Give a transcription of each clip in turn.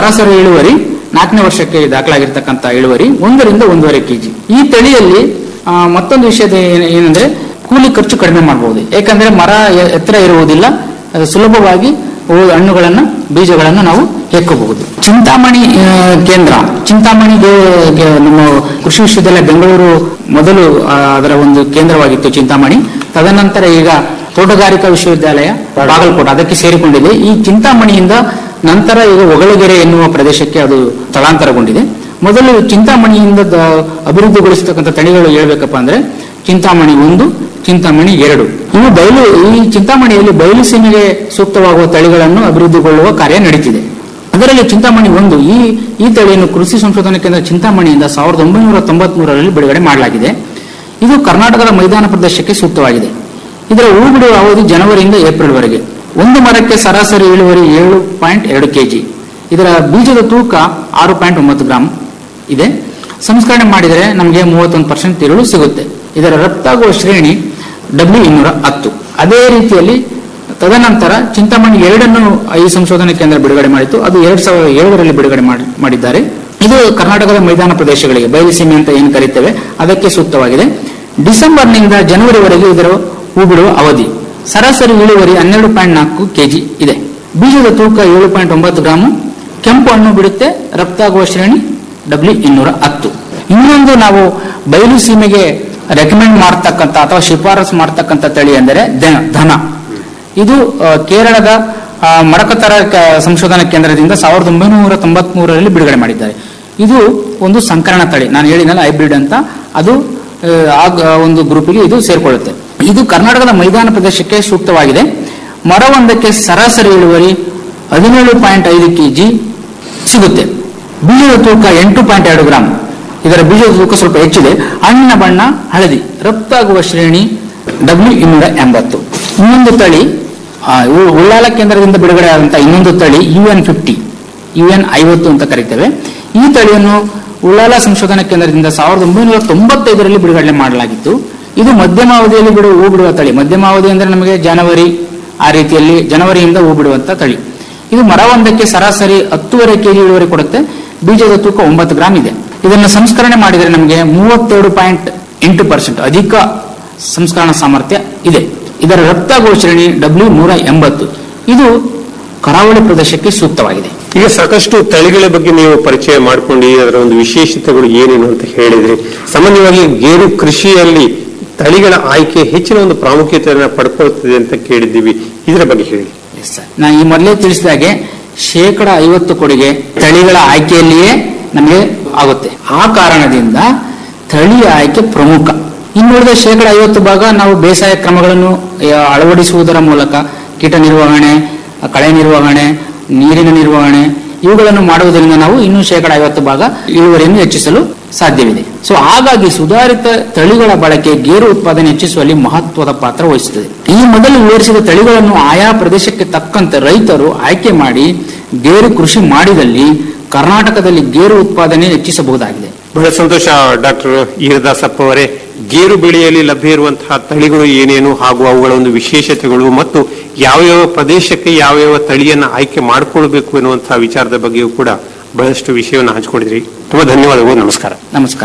ಸರಾಸರಿ ಇಳುವರಿ ನಾಲ್ಕನೇ ವರ್ಷಕ್ಕೆ ದಾಖಲಾಗಿರ್ತಕ್ಕಂಥ ಇಳುವರಿ ಒಂದರಿಂದ ಒಂದೂವರೆ ಕೆಜಿ ಈ ತಳಿಯಲ್ಲಿ ಆ, ಮತ್ತೊಂದು ವಿಷಯದ ಏನ್- ಏನಂದ್ರೆ ಕೂಲಿ ಖರ್ಚು ಕಡಿಮೆ ಮಾಡಬಹುದು ಯಾಕಂದ್ರೆ ಮರ ಎ- ಎತ್ತರ ಇರುವುದಿಲ್ಲ ಅದು ಸುಲಭವಾಗಿ ಹೂ- ಹಣ್ಣುಗಳನ್ನ ಬೀಜಗಳನ್ನು ನಾವು ಹೆಕ್ಕಬಹುದು ಚಿಂತಾಮಣಿ ಆ, ಕೇಂದ್ರ ಚಿಂತಾಮಣಿ ದೇ- ಗೆ- ನಮ್ಮ ಕೃಷಿ ವಿಶ್ವವಿದ್ಯಾಲಯ ಬೆಂಗಳೂರು ಮೊದಲು ಆ, ಅದರ ಒಂದು ಕೇಂದ್ರವಾಗಿತ್ತು ಚಿಂತಾಮಣಿ ತದನಂತರ ಈಗ ತೋಟಗಾರಿಕಾ ವಿಶ್ವವಿದ್ಯಾಲಯ ಬಾಗಲಕೋಟೆ ಅದಕ್ಕೆ ಸೇರಿಕೊಂಡಿದೆ ಈ ಚಿಂತಾಮಣಿಯಿಂದ ನಂತರ ಈಗ ಒಗಳಗೆರೆ ಎನ್ನುವ ಪ್ರದೇಶಕ್ಕೆ ಅದು ಸ್ಥಳಾಂತರಗೊಂಡಿದೆ ಮೊದಲು ಚಿಂತಾಮಣಿಯಿಂದ ದ- ಅಭಿವೃದ್ಧಿಗೊಳಿಸತಕ್ಕಂಥ ತಳಿಗಳು ಹೇಳ್ಬೇಕಪ್ಪ ಅಂದ್ರೆ ಚಿಂತಾಮಣಿ ಒಂದು ಚಿಂತಾಮಣಿ ಎರಡು ಇವು ಬಯಲು ಈ ಚಿಂತಾಮಣಿಯಲ್ಲಿ ಬಯಲು ಸೀಮೆಗೆ ಸೂಕ್ತವಾಗುವ ತಳಿಗಳನ್ನು ಅಭಿವೃದ್ಧಿಗೊಳ್ಳುವ ಕಾರ್ಯ ನಡೀತಿದೆ ಅದರಲ್ಲಿ ಚಿಂತಾಮಣಿ ಒಂದು ಈ ಈ ತಳಿಯನ್ನು ಕೃಷಿ ಸಂಶೋಧನಾ ಕೇಂದ್ರ ಚಿಂತಾಮಣಿಯಿಂದ ಸಾವಿರದ ಒಂಬೈನೂರ ತೊಂಬತ್ಮೂರರಲ್ಲಿ ಬಿಡುಗಡೆ ಮಾಡಲಾಗಿದೆ ಇದು ಕರ್ನಾಟಕದ ಮೈದಾನ ಪ್ರದೇಶಕ್ಕೆ ಸೂಕ್ತವಾಗಿದೆ ಇದರ ಹೂ ಬಿಡುವ ಅವಧಿ ಜನವರಿಯಿಂದ ಏಪ್ರಿಲ್ ವರೆಗೆ ಒಂದು ಮರಕ್ಕೆ ಸರಾಸರಿ ಇಳುವರಿ ಏಳು ಪಾಯಿಂಟ್ ಎರಡು ಕೆಜಿ ಇದರ ಬೀಜದ ತೂಕ ಆರು ಪಾಯಿಂಟ್ ಒಂಬತ್ತು ಗ್ರಾಂ ಇದೆ ಸಂಸ್ಕರಣೆ ಮಾಡಿದರೆ ನಮಗೆ ಮೂವತ್ತೊಂದು ಪರ್ಸೆಂಟ್ ತಿರುಳು ಸಿಗುತ್ತೆ ಇದರ ರಫ್ತಾಗುವ ಶ್ರೇಣಿ ಡಬ್ಲ್ಯೂ ಇನ್ನೂರ ಹತ್ತು ಅದೇ ರೀತಿಯಲ್ಲಿ ತದನಂತರ ಚಿಂತಾಮಣಿ ಎರಡನ್ನು ಈ ಸಂಶೋಧನಾ ಕೇಂದ್ರ ಬಿಡುಗಡೆ ಮಾಡಿತ್ತು ಅದು ಎರಡ್ ಸಾವಿರದ ಏಳರಲ್ಲಿ ಬಿಡುಗಡೆ ಮಾಡಿ- ಮಾಡಿದ್ದಾರೆ ಇದು ಕರ್ನಾಟಕದ ಮೈದಾನ ಪ್ರದೇಶಗಳಿಗೆ ಬಯಲುಸೀಮೆ ಅಂತ ಏನು ಕರೀತೇವೆ ಅದಕ್ಕೆ ಸೂಕ್ತವಾಗಿದೆ ಡಿಸೆಂಬರ್ನಿಂದ ಜನವರಿವರೆಗೆ ಇದರ ಹೂ ಬಿಡುವ ಅವಧಿ ಸರಾಸರಿ ಇಳುವರಿ ಹನ್ನೆರಡು ಪಾಯಿಂಟ್ ನಾಲ್ಕು ಕೆಜಿ ಇದೆ ಬೀಜದ ತೂಕ ಏಳು ಪಾಯಿಂಟ್ ಒಂಬತ್ತು ಗ್ರಾಮು ಕೆಂಪು ಹಣ್ಣು ಬಿಡುತ್ತೆ ರಫ್ತಾಗುವ ಶ್ರೇಣಿ ಡಬ್ಲ್ಯೂ ಇನ್ನೂರ ಹತ್ತು ಇನ್ನೊಂದು ನಾವು ಬಯಲು ಸೀಮೆಗೆ ರೆಕಮೆಂಡ್ ಮಾಡ್ತಕ್ಕಂಥ ಅಥವಾ ಶಿಫಾರಸು ಮಾಡ್ತಕ್ಕಂಥ ತಳಿ ಎಂದರೆ ದ- ಧನ ಇದು ಆ, ಕೇರಳದ ಆ, ಮಡಕತರ ಕ- ಸಂಶೋಧನಾ ಕೇಂದ್ರದಿಂದ ಸಾವಿರದ ಒಂಬೈನೂರ ತೊಂಬತ್ ಮೂರರಲ್ಲಿ ಬಿಡುಗಡೆ ಮಾಡಿದ್ದಾರೆ ಇದು ಒಂದು ಸಂಕರಣ ತಳಿ ನಾನು ಹೇಳಿನಲ್ಲ ಹೈಬ್ರಿಡ್ ಅಂತ ಅದು ಆ, ಆ ಗ- ಒಂದು ಗ್ರೂಪಿಗೆ ಇದು ಸೇರ್ಕೊಳ್ಳುತ್ತೆ ಇದು ಕರ್ನಾಟಕದ ಮೈದಾನ ಪ್ರದೇಶಕ್ಕೆ ಸೂಕ್ತವಾಗಿದೆ ಮರವೊಂದಕ್ಕೆ ಸರಾಸರಿ ಇಳುವರಿ ಹದಿನೇಳು ಪಾಯಿಂಟ್ ಐದು ಕೆಜಿ ಸಿಗುತ್ತೆ ಬೀಜದ ತೂಕ ಎಂಟು ಪಾಯಿಂಟ್ ಎರಡು ಗ್ರಾಂ ಇದರ ಬೀಜದ ತೂಕ ಸ್ವಲ್ಪ ಹೆಚ್ಚಿದೆ ಹಣ್ಣಿನ ಬಣ್ಣ ಹಳದಿ ರಫ್ತಾಗುವ ಶ್ರೇಣಿ ಡಬ್ಲ್ಯೂ ಇನ್ನೂರ ಎಂಬತ್ತು ಇನ್ನೊಂದು ತಳಿ ಆ, ಉ- ಉಳ್ಳಾಲ ಕೇಂದ್ರದಿಂದ ಬಿಡುಗಡೆ ಆದಂತಹ ಇನ್ನೊಂದು ತಳಿ U N fifty U N ಐವತ್ತು ಅಂತ ಕರಿತೇವೆ ಈ ತಳಿಯನ್ನು ಉಳ್ಳಾಲ ಸಂಶೋಧನಾ ಕೇಂದ್ರದಿಂದ ಸಾವಿರದ ಒಂಬೈನೂರ ತೊಂಬತ್ತೈದರಲ್ಲಿ ಬಿಡುಗಡೆ ಮಾಡಲಾಗಿತ್ತು ಇದು ಮಧ್ಯಮ ಅವಧಿಯಲ್ಲಿ ಬಿಡುವ ಹೂ ಬಿಡುವ ತಳಿ ಮಧ್ಯಮ ಅವಧಿ ಅಂದ್ರೆ ನಮಗೆ ಜನವರಿ ಆ ರೀತಿಯಲ್ಲಿ ಜನವರಿಯಿಂದ ಹೂ ಬಿಡುವಂತ ತಳಿ ಇದು ಮರವೊಂದಕ್ಕೆ ಸರಾಸರಿ ಹತ್ತೂವರೆ ಕೆಜಿ ಇಳುವರಿ ಕೊಡುತ್ತೆ ಬೀಜದ ತೂಕ ಒಂಬತ್ತು ಗ್ರಾಮ್ ಇದೆ ಇದನ್ನು ಸಂಸ್ಕರಣೆ ಮಾಡಿದರೆ ನಮಗೆ ಮೂವತ್ತೆರಡು ಪಾಯಿಂಟ್ ಎಂಟು ಪರ್ಸೆಂಟ್ ಅಧಿಕ ಸಂಸ್ಕರಣಾ ಸಾಮರ್ಥ್ಯ ಇದೆ ಇದರ ರಕ್ತಾಗುವ ಶ್ರೇಣಿ ಡಬ್ಲ್ಯೂ ನೂರ ಎಂಬತ್ತು ಇದು ಕರಾವಳಿ ಪ್ರದೇಶಕ್ಕೆ ಸೂಕ್ತವಾಗಿದೆ ಈಗ ಸಾಕಷ್ಟು ತಳಿಗಳ ಬಗ್ಗೆ ನೀವು ಪರಿಚಯ ಮಾಡ್ಕೊಂಡು ಅದರ ಒಂದು ವಿಶೇಷತೆಗಳು ಏನೇನು ಅಂತ ಹೇಳಿದ್ರಿ ಸಾಮಾನ್ಯವಾಗಿ ಗೇರು ಕೃಷಿಯಲ್ಲಿ ತಳಿಗಳ ಆಯ್ಕೆ ಹೆಚ್ಚಿನ ಒಂದು ಪ್ರಾಮುಖ್ಯತೆಯನ್ನು ಪಡ್ಕೊಳ್ತದೆ ಅಂತ ಕೇಳಿದ್ದೀವಿ ಇದರ ಬಗ್ಗೆ ಹೇಳಿ ನಾ ಈ ಮೊದಲೇ ತಿಳಿಸಿದಾಗೆ ಶೇಕಡ ಐವತ್ತು ಕೊಡುಗೆ ತಳಿಗಳ ಆಯ್ಕೆಯಲ್ಲಿಯೇ ನಮಗೆ ಆಗುತ್ತೆ ಆ ಕಾರಣದಿಂದ ತಳಿ ಆಯ್ಕೆ ಪ್ರಮುಖ ಇನ್ನುಳಿದ ಶೇಕಡ ಐವತ್ತು ಭಾಗ ನಾವು ಬೇಸಾಯ ಕ್ರಮಗಳನ್ನು ಆ, ಅಳವಡಿಸುವುದರ ಮೂಲಕ ಕೀಟ ನಿರ್ವಹಣೆ ಆ, ಕಳೆ ನಿರ್ವಹಣೆ ನೀರಿನ ನಿರ್ವಹಣೆ ಇವುಗಳನ್ನು ಮಾಡುವುದರಿಂದ ನಾವು ಇನ್ನೂ ಶೇಕಡ ಐವತ್ತು ಭಾಗ ಇಳುವರಿಯನ್ನು ಹೆಚ್ಚಿಸಲು ಸಾಧ್ಯವಿದೆ ಸೊ ಹಾಗಾಗಿ ಸುಧಾರಿತ ತಳಿಗಳ ಬಳಕೆ ಗೇರು ಉತ್ಪಾದನೆ ಹೆಚ್ಚಿಸುವಲ್ಲಿ ಮಹತ್ವದ ಪಾತ್ರ ವಹಿಸುತ್ತದೆ ಈ ಮೊದಲು ವಿವರಿಸಿದ ತಳಿಗಳನ್ನು ಆಯಾ ಪ್ರದೇಶಕ್ಕೆ ತಕ್ಕಂತೆ ರೈತರು ಆಯ್ಕೆ ಮಾಡಿ ಗೇರು ಕೃಷಿ ಮಾಡಿದಲ್ಲಿ ಕರ್ನಾಟಕದಲ್ಲಿ ಗೇರು ಉತ್ಪಾದನೆ ಹೆಚ್ಚಿಸಬಹುದಾಗಿದೆ ಬಹಳ ಸಂತೋಷ ಡಾಕ್ಟರ್ ಈರದಾಸಪ್ಪ ಅವರೇ ಗೇರು ಬೆಳೆಯಲ್ಲಿ ಲಭ್ಯ ಇರುವಂತಹ ತಳಿಗಳು ಏನೇನು ಹಾಗೂ ಅವುಗಳ ಒಂದು ವಿಶೇಷತೆಗಳು ಮತ್ತು ಯಾವ್ಯಾವ ಪ್ರದೇಶಕ್ಕೆ ಯಾವ್ಯಾವ ತಳಿಯನ್ನ ಆಯ್ಕೆ ಮಾಡಿಕೊಳ್ಬೇಕು ಎನ್ನುವಂತಹ ವಿಚಾರದ ಬಗ್ಗೆಯೂ ಕೂಡ ಬಹಳಷ್ಟು ವಿಷಯವನ್ನು ಹಂಚಿಕೊಂಡಿದ್ರಿ ತುಂಬಾ ಧನ್ಯವಾದಗಳು ನಮಸ್ಕಾರ ನಮಸ್ಕಾರ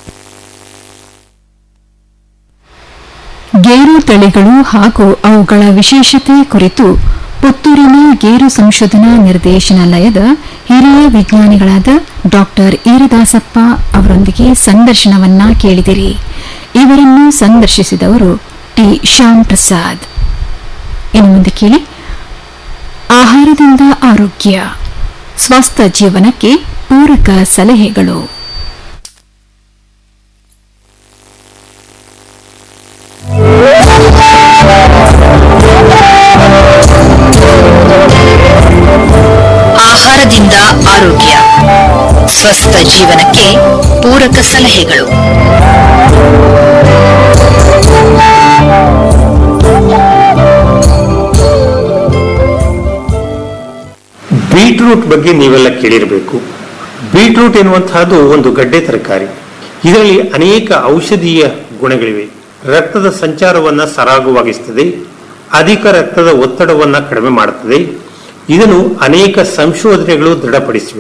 ಗೇರು ತಳಿಗಳು ಹಾಗೂ ಅವುಗಳ ವಿಶೇಷತೆ ಕುರಿತು ಪುತ್ತೂರಿನ ಗೇರು ಸಂಶೋಧನಾ ನಿರ್ದೇಶನಾಲಯದ ಹಿರಿಯ ವಿಜ್ಞಾನಿಗಳಾದ ಡಾಕ್ಟರ್ ಈರದಾಸಪ್ಪ ಅವರೊಂದಿಗೆ ಸಂದರ್ಶನವನ್ನ ಕೇಳಿದಿರಿ ಇವರನ್ನು ಸಂದರ್ಶಿಸಿದವರು ಟಿ ಶ್ಯಾಮ್ ಪ್ರಸಾದ್ ಇನ್ನು ಮುಂದೆ ಕೇಳಿ ಆಹಾರದಿಂದ ಆರೋಗ್ಯ ಸ್ವಸ್ಥ ಜೀವನಕ್ಕೆ ಪೂರಕ ಸಲಹೆಗಳು ಆಹಾರದಿಂದ ಆರೋಗ್ಯ ಸ್ವಸ್ಥ ಜೀವನಕ್ಕೆ ಪೂರಕ ಸಲಹೆಗಳು ಬೀಟ್ರೂಟ್ ಬಗ್ಗೆ ನೀವೆಲ್ಲ ಕೇಳಿರಬೇಕು ಬೀಟ್ರೂಟ್ ಎನ್ನುವಂತಹದ್ದು ಒಂದು ಗಡ್ಡೆ ತರಕಾರಿ ಇದರಲ್ಲಿ ಅನೇಕ ಔಷಧೀಯ ಗುಣಗಳಿವೆ ರಕ್ತದ ಸಂಚಾರವನ್ನ ಸರಾಗವಾಗಿಸುತ್ತದೆ ಅಧಿಕ ರಕ್ತದ ಒತ್ತಡವನ್ನ ಕಡಿಮೆ ಮಾಡುತ್ತದೆ ಇದನ್ನು ಅನೇಕ ಸಂಶೋಧನೆಗಳು ದೃಢಪಡಿಸಿವೆ